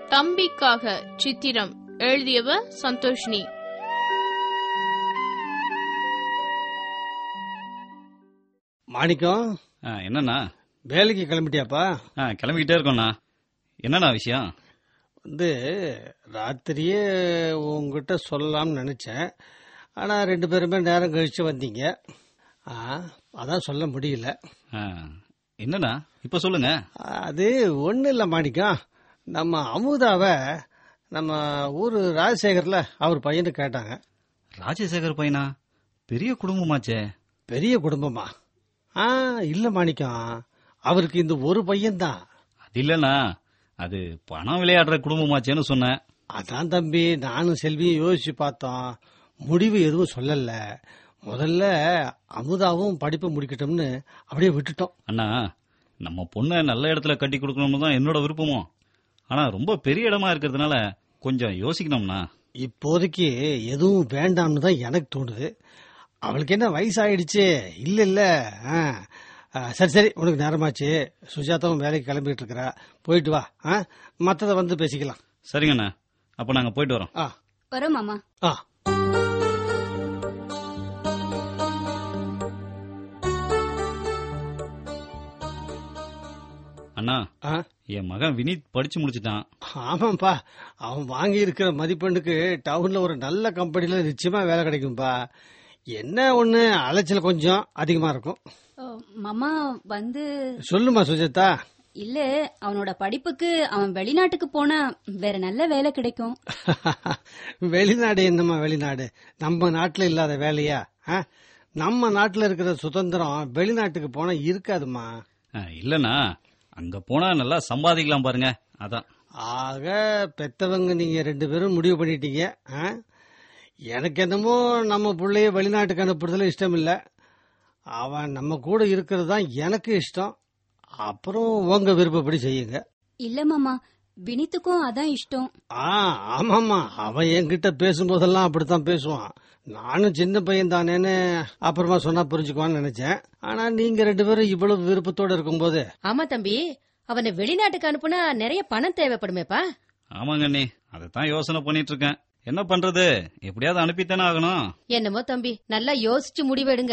தம்பிக்காக சித்திரம் எழுதியவர் சந்தோஷினி மாணிக்கம் ஆ, என்னண்ணா வேலைக்கு கிளம்பிட்டியாப்பா ஆ கிளம்பிக்கிட்டே இருக்கோண்ணா என்னண்ணா விஷயம் வந்து ராத்திரியே உங்ககிட்ட சொல்லலாம்னு நினைச்சேன் ஆனா ரெண்டு பேருமே நேரம் கழிச்சு வந்தீங்க ஆ, அதான் சொல்ல முடியல ஆ, என்னண்ணா இப்ப சொல்லுங்க அது ஒன்றும் இல்லை மாணிக்கம் நம்ம அமுதாவை நம்ம ஊர் ராஜசேகர்ல அவர் பையனு கேட்டாங்க ராஜசேகர் பையனா பெரிய குடும்பமாச்சே பெரிய குடும்பமா ஆ இல்லை மாணிக்கம் அவருக்கு இந்த ஒரு பையன்தான் அது இல்லண்ணா அது பணம் விளையாடுற குடும்பமாச்சேன்னு சொன்னேன் அதான் தம்பி நானும் செல்வியும் யோசிச்சு பார்த்தோம் முடிவு எதுவும் சொல்லல முதல்ல அமுதாவும் படிப்பு முடிக்கட்டும்னு அப்படியே விட்டுட்டோம் அண்ணா நம்ம பொண்ணை நல்ல இடத்துல கட்டி கொடுக்கணும்னு தான் என்னோட விருப்பமும் ஆனா ரொம்ப பெரிய இடமா இருக்கிறதுனால கொஞ்சம் யோசிக்கணும்ண்ணா இப்போதைக்கு எதுவும் வேண்டாம்னு தான் எனக்கு தோணுது அவளுக்கு என்ன வயசாயிடுச்சு இல்ல இல்ல ஆ. ஆ, சரி சரி உனக்கு நேரமாச்சு சுஜாதாவும் வேலைக்கு கிளம்பிட்டு இருக்கிறா போயிட்டு வா ஆ? மத்தத வந்து பேசிக்கலாம் சரிங்கண்ணா அப்ப நாங்க போயிட்டு வரோம் ஆ வரோம் மாமா ஆ அண்ணா ஆ என் மகன் வினீத் படிச்சு முடிச்சிட்டான் ஆமாப்பா அவன் வாங்கி இருக்கிற மதிப்பெண்ணுக்கு டவுன்ல ஒரு நல்ல கம்பெனில நிச்சயமா வேலை கிடைக்கும்பா என்ன ஒண்ணு அலைச்சல் கொஞ்சம் அதிகமா இருக்கும் ஓ, மாமா வந்து சொல்லுமா சுஜாதா இல்ல அவனோட படிப்புக்கு அவன் வெளிநாட்டுக்கு போனா வேற நல்ல வேலை கிடைக்கும் வெளிநாடு என்னம்மா வெளிநாடு நம்ம நாட்டுல இல்லாத வேலையா ஆ? நம்ம நாட்டுல இருக்கிற சுதந்திரம் வெளிநாட்டுக்கு போனா இருக்காதுமா ஆ, இல்லண்ணா அங்க போனா நல்லா சம்பாதிக்கலாம் பாருங்க அதான் ஆக பெத்தவங்க நீங்க ரெண்டு பேரும் முடிவு பண்ணிட்டீங்க ஆ? எனக்கு என்னமோ நம்ம பிள்ளைய வெளிநாட்டுக்கு அனுப்புறதுல இஷ்டம் இல்ல அவன் நம்ம கூட இருக்கிறது தான் எனக்கு இஷ்டம் அப்புறம் உங்க விருப்பப்படி செய்யுங்க இல்ல மாமா வினித்துக்கும் அதான் இஷ்டம் ஆ ஆமாமா அவன் என்கிட்ட பேசும்போதெல்லாம் அப்படித்தான் பேசுவான் நானும் சின்ன பையன் தானேன்னு அப்புறமா சொன்னா புரிஞ்சுக்குவான்னு நினைச்சேன் ஆனா நீங்க ரெண்டு பேரும் இவ்வளவு விருப்பத்தோட இருக்கும்போது ஆமா தம்பி அவனை வெளிநாட்டுக்கு அனுப்புனா நிறைய பணம் தேவைப்படுமேப்பா ஆமாங்க அண்ணி அதைத்தான் யோசனை பண்ணிட்டு இருக்கேன் என்ன பண்றது எப்படியாவது அனுப்பித்தானே ஆகணும் என்னமோ தம்பி நல்லா யோசிச்சு முடிவெடுங்க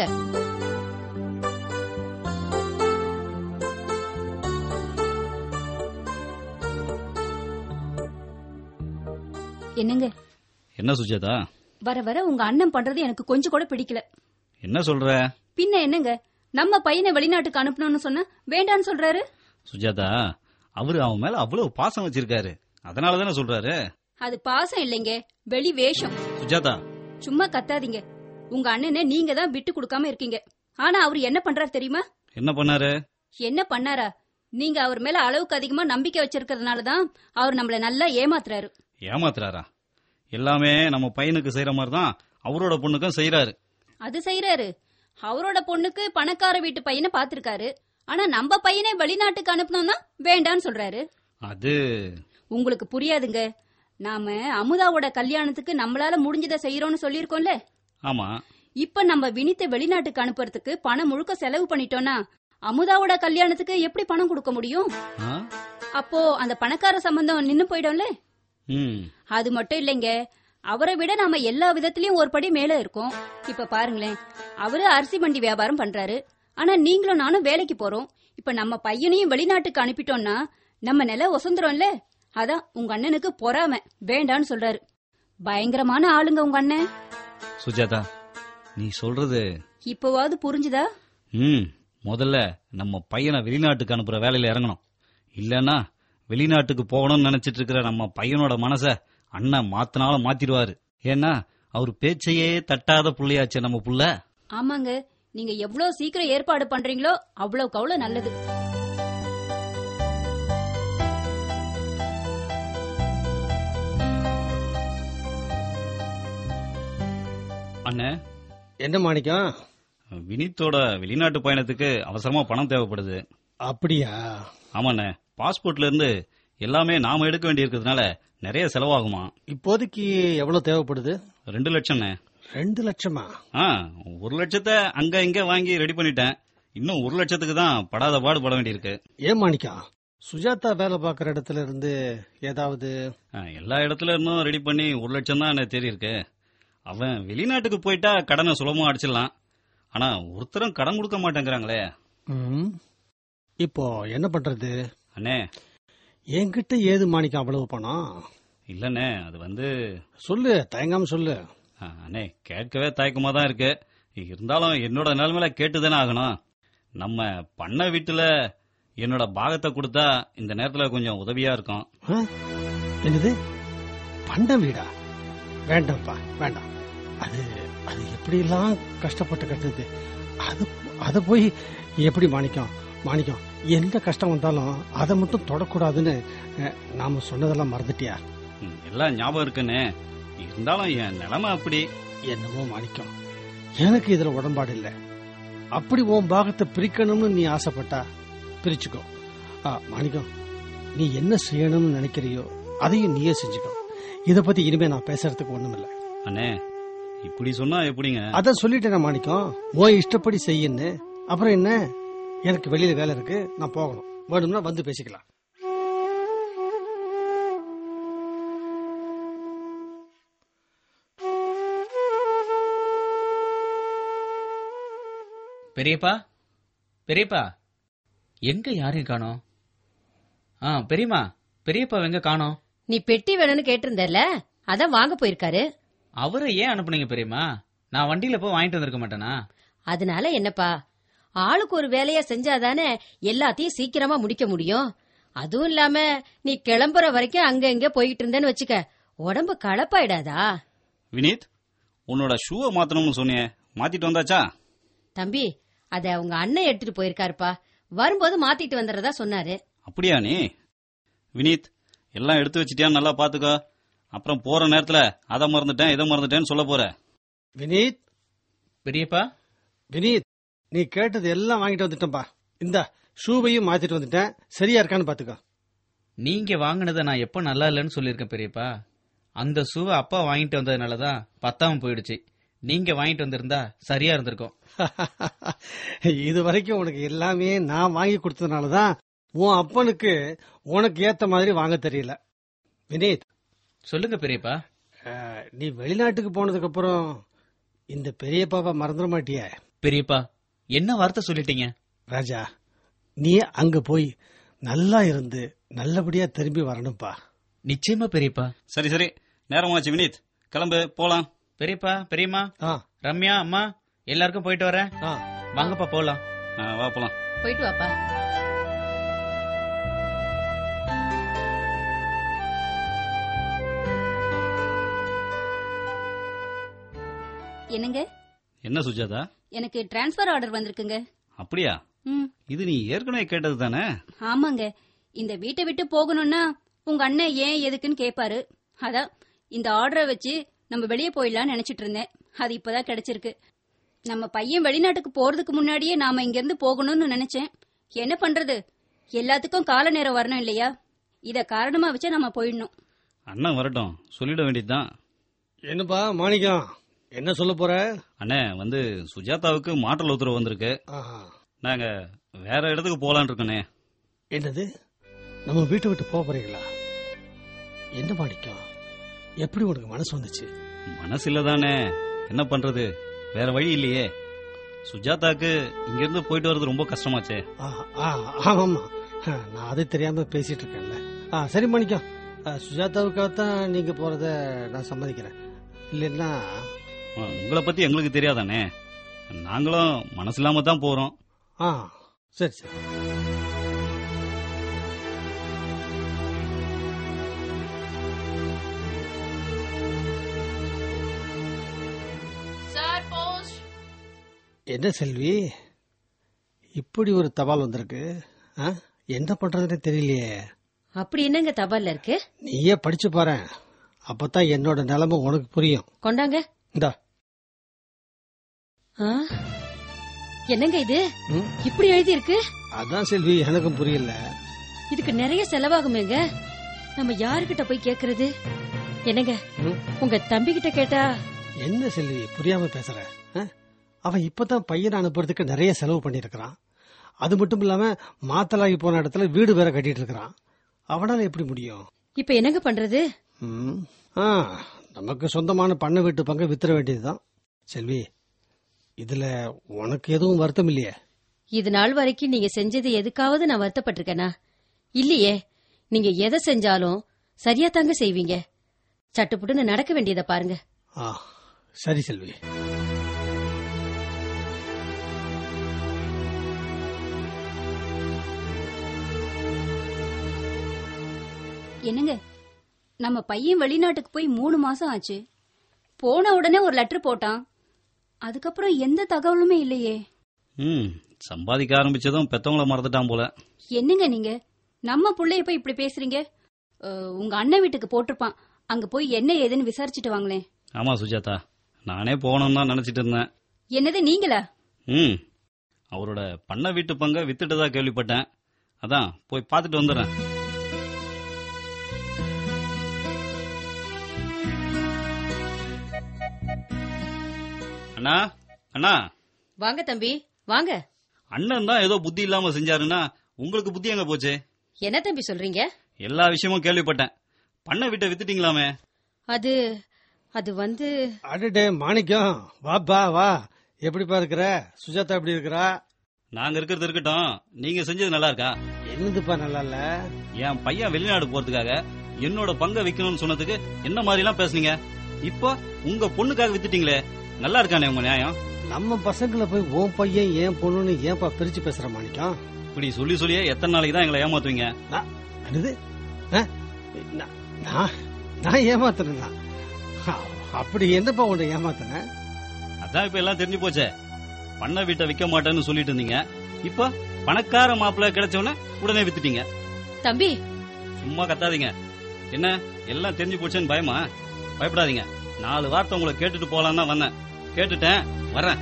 என்னங்க என்ன சுஜாதா வர வர உங்க அண்ணன் பண்றது எனக்கு கொஞ்சம் கூட பிடிக்கல என்ன சொல்ற பின்ன என்னங்க நம்ம பையனை வெளிநாட்டுக்கு அனுப்பணும்னு சொன்னா வேண்டான்னு சொல்றாரு சுஜாதா அவரு அவன் மேல அவ்வளவு பாசம் வச்சிருக்காரு அதனால தானே சொல்றாரு அது பாசம் இல்லைங்க வெளி வேஷம் சுஜாதா சும்மா கத்தாதீங்க உங்க அண்ணனை நீங்க தான் விட்டு கொடுக்காம இருக்கீங்க ஆனா அவர் என்ன பண்றாரு தெரியுமா என்ன பண்ணாரு என்ன பண்ணாரா நீங்க அவர் மேல அளவுக்கு அதிகமா நம்பிக்கை வச்சிருக்கிறதுனால தான் அவர் நம்மள நல்லா ஏமாத்துறாரு ஏமாத்துறாரா எல்லாமே நம்ம பையனுக்கு செய்யற மாதிரி தான் அவரோட பொண்ணுக்கும் செய்யறாரு அது செய்யறாரு அவரோட பொண்ணுக்கு பணக்கார வீட்டு பையனை பாத்திருக்காரு ஆனா நம்ம பையனை வெளிநாட்டுக்கு அனுப்பணும்னா வேண்டான்னு சொல்றாரு அது உங்களுக்கு புரியாதுங்க நாம அமுதாவோட கல்யாணத்துக்கு நம்மளால முடிஞ்சதை செய்யறோம்னு சொல்லியிருக்கோம்ல ஆமா இப்ப நம்ம வினித்தை வெளிநாட்டுக்கு அனுப்புறதுக்கு பணம் முழுக்க செலவு பண்ணிட்டோம்னா அமுதாவோட கல்யாணத்துக்கு எப்படி பணம் கொடுக்க முடியும் ஆ? அப்போ அந்த பணக்கார சம்பந்தம் நின்னு போயிடும்ல ம் அது மட்டும் இல்லைங்க அவரை விட நாம எல்லா விதத்திலயும் ஒரு படி மேல இருக்கோம் இப்ப பாருங்களேன் அவரு அரிசி மண்டி வியாபாரம் பண்றாரு ஆனா நீங்களும் நானும் வேலைக்கு போறோம் இப்ப நம்ம பையனையும் வெளிநாட்டுக்கு அனுப்பிட்டோம்னா நம்ம நில ஒசந்துரும்ல அதான் உங்க அண்ணனுக்கு பொறாம வேண்டான்னு சொல்றாரு பயங்கரமான ஆளுங்க உங்க அண்ணன் சுஜாதா நீ சொல்றது இப்பவாவது புரிஞ்சுதா ம் முதல்ல நம்ம பையனை வெளிநாட்டுக்கு அனுப்புற வேலையில இறங்கணும் இல்லன்னா வெளிநாட்டுக்கு போகணும்னு நினைச்சிட்டு இருக்கிற நம்ம பையனோட மனச அண்ணன் மாத்தினாலும் மாத்திடுவாரு ஏன்னா அவர் பேச்சையே தட்டாத புள்ளையாச்சே நம்ம புள்ள ஆமாங்க நீங்க எவ்வளவு சீக்கிரம் ஏற்பாடு பண்றீங்களோ அவ்வளவுக்கு அவ்வளவு நல்லது அண்ணே என்ன மாணிக்கம் வினித்தோட வெளிநாட்டு பயணத்துக்கு அவசரமா பணம் தேவைப்படுது அப்படியா ஆமாண்ணே பாஸ்போர்ட்ல இருந்து எல்லாமே நாம எடுக்க வேண்டியிருக்கிறதுனால நிறைய செலவாகுமா இப்போதைக்கு எவ்வளவு தேவைப்படுது ரெண்டு லட்சம்ண்ணே ரெண்டு லட்சமா ஆ ஒரு லட்சத்தை அங்க இங்க வாங்கி ரெடி பண்ணிட்டேன் இன்னும் ஒரு லட்சத்துக்கு தான் படாத பாடு பட வேண்டியிருக்கு ஏன் மாணிக்கம் சுஜாதா வேலை பார்க்குற இடத்துல இருந்து ஏதாவது ஆ, எல்லா இடத்துல இருந்தும் ரெடி பண்ணி ஒரு லட்சம் தான் எனக்கு தெரியிருக்கு அவன் வெளிநாட்டுக்கு போயிட்டா கடனை சுலபமா அடிச்சிடலாம் ஆனா ஒருத்தரும் கடன் கொடுக்க மாட்டேங்கிறாங்களே ம், இப்போ என்ன பண்றது அண்ணே என்கிட்ட ஏது மாணிக்கம் அவ்வளவு பணம் இல்லண்ணே அது வந்து சொல்லு தயங்காம சொல்லு ஆ, அண்ணே கேட்கவே தயக்கமா தான் இருக்கு இருந்தாலும் என்னோட நிலைமையில கேட்டுதானே ஆகணும் நம்ம பண்ண வீட்டுல என்னோட பாகத்தை கொடுத்தா இந்த நேரத்துல கொஞ்சம் உதவியா இருக்கும் ஆ? என்னது பண்ட வீடா வேண்டாம்ப்பா வேண்டாம் அது அது எப்படியெல்லாம் கஷ்டப்பட்டு கட்டுது அது அதை போய் எப்படி மாணிக்கம் மாணிக்கம் எந்த கஷ்டம் வந்தாலும் அதை மட்டும் தொடக்கூடாதுன்னு அஹ், நாம சொன்னதெல்லாம் மறந்துட்டியா ம், எல்லாம் ஞாபகம் இருக்குண்ணே இருந்தாலும் என் நிலைமை அப்படி என்னமோ மாணிக்கம் எனக்கு இதுல உடன்பாடு இல்லை அப்படி உன் பாகத்தை பிரிக்கணும்னு நீ ஆசைப்பட்டா பிரிச்சுக்கோ ஆ, மாணிக்கம் நீ என்ன செய்யணும்னு நினைக்கிறியோ அதையும் நீயே செஞ்சுக்கோ இத பத்தி இனிமே நான் பேசுறதுக்கு ஒண்ணுமில்ல அண்ணே இப்படி சொன்னா எப்படிங்க அதான் சொல்லிட்டேன் மாணிக்கம் உன் இஷ்டப்படி செய்யுன்னு அப்புறம் என்ன எனக்கு வெளியில வேலை இருக்கு நான் போகணும் வேணும்னா வந்து பேசிக்கலாம் பெரியப்பா பெரியப்பா எங்க யாரையும் காணோம் ஆ பெரியம்மா பெரியப்பா எங்க காணோம் நீ பெட்டி வேணும்னு கேட்டிருந்தல அதான் வாங்க போயிருக்காரு அவரை ஏன் அனுப்புனீங்க பெரியம்மா நான் வண்டியில போய் வாங்கிட்டு வந்திருக்க மாட்டேனா அதனால என்னப்பா ஆளுக்கு ஒரு வேலையா செஞ்சாதானே எல்லாத்தையும் சீக்கிரமா முடிக்க முடியும் அதுவும் இல்லாம நீ கிளம்புற வரைக்கும் அங்க இங்க போயிட்டு இருந்தேன்னு வச்சுக்க உடம்பு களைப்பாயிடாதா வினீத் உன்னோட ஷூவை மாத்தணும்னு சொன்னியே மாத்திட்டு வந்தாச்சா தம்பி அத உங்க அண்ணன் எடுத்துட்டு போயிருக்காருப்பா வரும்போது மாத்திட்டு வந்துடுறதா சொன்னாரு அப்படியா நீ வினீத் எல்லாம் எடுத்து வச்சிட்டியான்னு நல்லா பாத்துக்கோ அப்புறம் போற நேரத்துல அதை மறந்துட்டேன் இதை மறந்துட்டேன்னு சொல்ல போற வினீத் பெரியப்பா வினீத் நீ கேட்டது எல்லாம் வாங்கிட்டு வந்துட்டேன்பா இந்த ஷூவையும் மாத்திட்டு வந்துட்டேன் சரியா இருக்கான்னு பாத்துக்கோ நீங்க வாங்கினதை நான் எப்ப நல்லா இல்லைன்னு சொல்லியிருக்கேன் பெரியப்பா அந்த ஷூவை அப்பா வாங்கிட்டு வந்ததுனாலதான் பத்தாம போயிடுச்சு நீங்க வாங்கிட்டு வந்திருந்தா சரியா இருந்திருக்கும் இது வரைக்கும் உனக்கு எல்லாமே நான் வாங்கி கொடுத்ததுனாலதான் உன் அப்பனுக்கு உனக்கு ஏத்த மாதிரி வாங்க தெரியல வினீத் சொல்லுங்க பெரியப்பா அஹ், நீ வெளிநாட்டுக்கு போனதுக்கு அப்புறம் இந்த பெரியப்பாவை மறந்துட மாட்டிய பெரியப்பா என்ன வார்த்தை சொல்லிட்டீங்க ராஜா நீ அங்க போய் நல்லா இருந்து நல்லபடியா திரும்பி வரணும்ப்பா நிச்சயமா பெரியப்பா சரி சரி நேரமாச்சு வினீத் கிளம்பு போலாம் பெரியப்பா பெரியம்மா ஆ ரம்யா அம்மா எல்லாருக்கும் போயிட்டு வரேன் ஆ வாங்கப்பா போலாம் ஆ, வா போலாம் போயிட்டு வாப்பா என்னங்க என்ன சுஜாதா எனக்கு டிரான்ஸ்ஃபர் ஆர்டர் வந்திருக்குங்க அப்படியா ம் இது நீ ஏற்கனவே கேட்டது தானே ஆமாங்க இந்த வீட்டை விட்டு போகணும்னா உங்க அண்ணன் ஏன் எதுக்குன்னு கேட்பாரு அதான் இந்த ஆர்டரை வச்சு நம்ம வெளியே போயிடலாம்னு நினைச்சிட்டு இருந்தேன் அது இப்பதான் கிடைச்சிருக்கு நம்ம பையன் வெளிநாட்டுக்கு போறதுக்கு முன்னாடியே நாம இங்க இருந்து போகணும்னு நினைச்சேன் என்ன பண்றது எல்லாத்துக்கும் கால நேரம் வரணும் இல்லையா இத காரணமா வச்சு நம்ம போயிடணும் அண்ணன் வரட்டும் சொல்லிட வேண்டியதுதான் என்னப்பா மாணிக்கம் என்ன சொல்ல போற அண்ணே வந்து சுஜாதாவுக்கு மாற்றல் உத்தரவு வந்திருக்கு ஆஹா. நாங்க வேற இடத்துக்கு போலான் இருக்கனே என்னது நம்ம வீட்டை விட்டு போக போறீங்களா என்ன மாணிக்கம் எப்படி உனக்கு மனசு வந்துச்சு மனசு இல்லதானே என்ன பண்றது வேற வழி இல்லையே சுஜாதாக்கு இங்க இருந்து போயிட்டு வர்றது ரொம்ப கஷ்டமாச்சே ஆ, ஆ, ஆமாமா ஆ, நான் அது தெரியாம பேசிட்டு இருக்கேன்ல ஆ சரி மாணிக்கம் ஆ, சுஜாதாவுக்காகத்தான் நீங்க போறத நான் சம்மதிக்கிறேன் இல்லைன்னா ஆ, உங்களை பத்தி எங்களுக்கு தெரியாதானே நாங்களும் மனசு இல்லாம தான் போறோம் ஆ சரி சரி சார் போஸ்ட் என்ன செல்வி இப்படி ஒரு தபால் வந்திருக்கு ஆ? என்ன பண்றதுன்னு தெரியலையே அப்படி என்னங்க தபால்ல இருக்கு நீயே படிச்சு பாரு அப்பதான் என்னோட நிலைமை உனக்கு புரியும் கொண்டாங்க இந்தா ஆ? என்னங்க இது ம்? இப்படி எழுதி இருக்கு அதான் செல்வி எனக்கும் புரியல இதுக்கு நிறைய செலவாகுமேங்க நம்ம யாருகிட்ட போய் கேக்குறது என்னங்க ம்? உங்க தம்பி கிட்ட கேட்டா என்ன செல்வி புரியாம பேசுற ஆ? அவன் இப்பதான் பையனை அனுப்புறதுக்கு நிறைய செலவு பண்ணிருக்கிறான் அது மட்டும் இல்லாம மாத்தலாகி போன இடத்துல வீடு வேற கட்டிட்டு இருக்கிறான் அவனால எப்படி முடியும் இப்ப என்னங்க பண்றது ம். ஆ நமக்கு சொந்தமான பண்ணை வீட்டு பங்கை வித்துற வேண்டியதுதான் செல்வி இதுல உனக்கு எதுவும் வருத்தம் இல்லையே இது நாள் வரைக்கும் நீங்க செஞ்சது எதுக்காவது நான் வருத்தப்பட்டிருக்கேனா இல்லையே நீங்க எதை செஞ்சாலும் சரியா தாங்க செய்வீங்க சட்டுப்புட்டுன்னு நடக்க வேண்டியதை பாருங்க ஆ சரி செல்வி என்னங்க நம்ம பையன் வெளிநாட்டுக்கு போய் மூணு மாசம் ஆச்சு போன உடனே ஒரு லெட்டர் போட்டான் அதுக்கப்புறம் எந்த தகவலுமே இல்லையே ம் சம்பாதிக்க ஆரம்பிச்சதும் பெத்தவங்கள மறந்துட்டான் போல என்னங்க நீங்க நம்ம புள்ளைய போய் இப்படி பேசுறீங்க அஹ், உங்க அண்ணன் வீட்டுக்கு போட்டிருப்பான் அங்க போய் என்ன ஏதுன்னு விசாரிச்சுட்டு வாங்களேன் ஆமா சுஜாதா நானே போகணும்னு தான் நினைச்சிட்டு இருந்தேன் என்னது நீங்களா ம் அவரோட பண்ண வீட்டு பங்கை வித்துட்டதா கேள்விப்பட்டேன் அதான் போய் பார்த்துட்டு வந்துடுறேன் அண்ணா அண்ணா வாங்க தம்பி வாங்க அண்ணன் தான் ஏதோ புத்தி இல்லாம செஞ்சாருன்னா உங்களுக்கு புத்தி எங்க போச்சு என்ன தம்பி சொல்றீங்க எல்லா விஷயமும் கேள்விப்பட்டேன் பண்ண வீட்டை வித்துட்டீங்களாமே அது அது வந்து அடடே மாணிக்கம் வாப்பா வா எப்படிப்பா இருக்கிற சுஜாதா எப்படி இருக்கிறா நாங்க இருக்கிறது இருக்கட்டும் நீங்க செஞ்சது நல்லா இருக்கா என்னதுப்பா நல்லா இல்ல என் பையன் வெளிநாடு போறதுக்காக என்னோட பங்கை விக்கணும்னு சொன்னதுக்கு என்ன மாதிரி எல்லாம் பேசுனீங்க இப்போ உங்க பொண்ணுக்காக வித்துட்டீங்களே நல்லா இருக்கானே உங்க நியாயம் நம்ம பசங்களை போய் உன் பையன் ஏன் பொண்ணுன்னு ஏன்பா பிரிச்சு பேசுற மாணிக்கம் இப்படி சொல்லி சொல்லியே எத்தனை நாளைக்கு தான் எங்களை ஏமாத்துவீங்க நான் என்னது ஆ? நான் நான் நான் ஏமாத்தினா அப்படி என்னப்பா உன்னை ஏமாத்தினேன் அதான் இப்ப எல்லாம் தெரிஞ்சு போச்சே பண்ண வீட்டை விக்க மாட்டேன்னு சொல்லிட்டு இருந்தீங்க இப்போ பணக்கார மாப்பிள்ளை கிடைச்சவன உடனே வித்துட்டீங்க தம்பி சும்மா கத்தாதீங்க என்ன எல்லாம் தெரிஞ்சு போச்சுன்னு பயமா பயப்படாதீங்க நாலு வார்த்தை உங்களை கேட்டுட்டு போலாம் தான் வந்தேன் கேட்டுட்டேன் வரேன்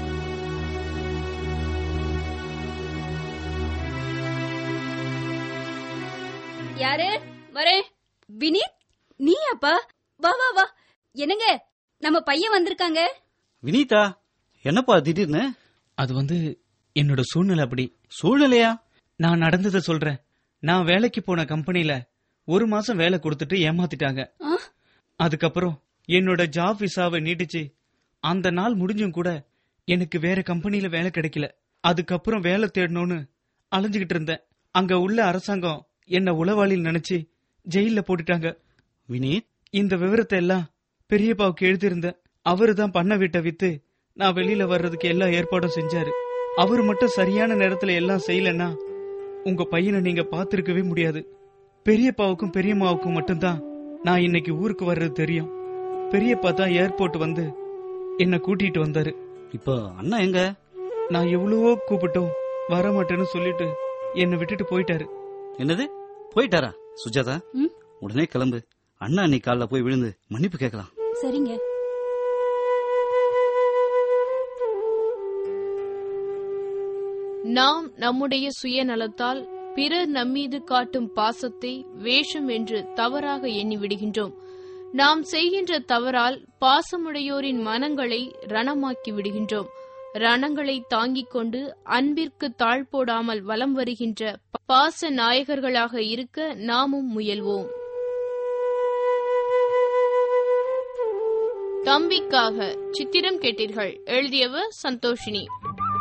யாரு வரேன் வினீத் நீ அப்பா வா வா வா என்னங்க நம்ம பையன் வந்திருக்காங்க வினீதா என்னப்பா திடீர்னு அது வந்து என்னோட சூழ்நிலை அப்படி சூழ்நிலையா நான் நடந்ததை சொல்றேன் நான் வேலைக்கு போன கம்பெனில ஒரு மாசம் வேலை கொடுத்துட்டு ஏமாத்திட்டாங்க ஆ? அதுக்கப்புறம் என்னோட ஜாப் விசாவை நீட்டிச்சு அந்த நாள் முடிஞ்சும் கூட எனக்கு வேற கம்பெனில வேலை கிடைக்கல அதுக்கப்புறம் வேலை தேடணும்னு அலைஞ்சுகிட்டு இருந்தேன் அங்க உள்ள அரசாங்கம் என்ன உளவாளியில் நினைச்சு ஜெயில போட்டுட்டாங்க வினீத் இந்த விவரத்தை எல்லாம் பெரியப்பாவுக்கு எழுதியிருந்தேன் அவரு தான் பண்ண வீட்டை வித்து நான் வெளியில வர்றதுக்கு எல்லா ஏற்பாடும் செஞ்சாரு அவர் மட்டும் சரியான நேரத்துல எல்லாம் செய்யலன்னா உங்க பையனை நீங்க பாத்திருக்கவே முடியாது பெரியப்பாவுக்கும் பெரியம்மாவுக்கும் மட்டும்தான் நான் இன்னைக்கு ஊருக்கு வர்றது தெரியும் பெரியப்பா தான் ஏர்போர்ட் வந்து என்ன கூட்டிட்டு வந்தாரு இப்போ அண்ணா எங்க நான் எவ்வளவோ கூப்பிட்டோம் வர மாட்டேன்னு சொல்லிட்டு என்னை விட்டுட்டு போயிட்டாரு என்னது போயிட்டாரா சுஜாதா ம்? உடனே கிளம்பு அண்ணா நீ காலைல போய் விழுந்து மன்னிப்பு கேட்கலாம் சரிங்க நாம் நம்முடைய சுயநலத்தால் பிறர் நம்மீது காட்டும் பாசத்தை வேஷம் என்று தவறாக எண்ணி விடுகின்றோம் நாம் செய்கின்ற தவறால் பாசமுடையோரின் மனங்களை ரணமாக்கி விடுகின்றோம் ரணங்களை தாங்கிக் கொண்டு அன்பிற்கு தாழ் போடாமல் வலம் வருகின்ற பாச நாயகர்களாக இருக்க நாமும் முயல்வோம் தம்பிக்காக சித்திரம் கேட்டீர்கள் எழுதியவர் சந்தோஷினி